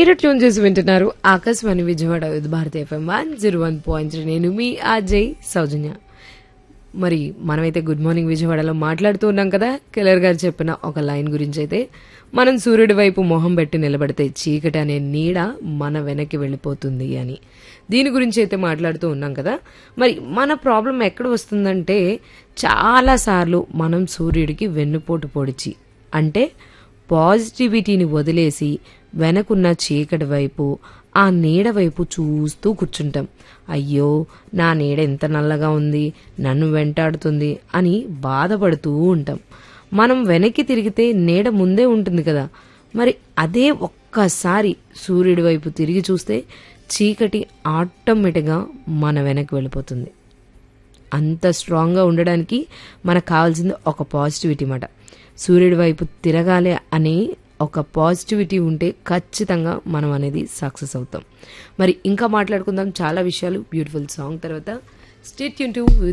మీరు ట్యూన్ చేసి వింటున్నారు Akashvani Vijayawada Vividh Bharati FM one zero one point three నేను మీ అజయ్ సౌజన్య మరి మనమైతే గుడ్ మార్నింగ్ విజయవాడలో మాట్లాడుతూ ఉన్నాం కదా కెలర్ గారు చెప్పిన ఒక లైన్ గురించి అయితే మనం సూర్యుడి వైపు మొహం పెట్టి నిలబడితే చీకటి అనే నీడ మన వెనక్కి వెళ్ళిపోతుంది అని దీని గురించి అయితే మాట్లాడుతూ ఉన్నాం కదా మరి మన ప్రాబ్లం ఎక్కడ వస్తుందంటే చాలాసార్లు మనం సూర్యుడికి వెన్నుపోటు పొడిచి అంటే పాజిటివిటీని వదిలేసి వెనకున్న చీకటి వైపు ఆ నీడ వైపు చూస్తూ కూర్చుంటాం అయ్యో నా నీడ ఎంత నల్లగా ఉంది నన్ను వెంటాడుతుంది అని బాధపడుతూ ఉంటాం మనం వెనక్కి తిరిగితే నీడ ముందే ఉంటుంది కదా మరి అదే ఒక్కసారి సూర్యుడి వైపు తిరిగి చూస్తే చీకటి ఆటోమేటిక్గా మన వెనక్కి వెళ్ళిపోతుంది అంత స్ట్రాంగ్గా ఉండడానికి మనకు కావాల్సింది ఒక పాజిటివిటీ మాట సూర్యుడి వైపు తిరగాలి అనే ఒక పాజిటివిటీ ఉంటే ఖచ్చితంగా మనం అనేది సక్సెస్ అవుతాం మరి ఇంకా మాట్లాడుకుందాం చాలా విషయాలు బ్యూటిఫుల్ సాంగ్ తర్వాత స్టేట్ యూన్ టు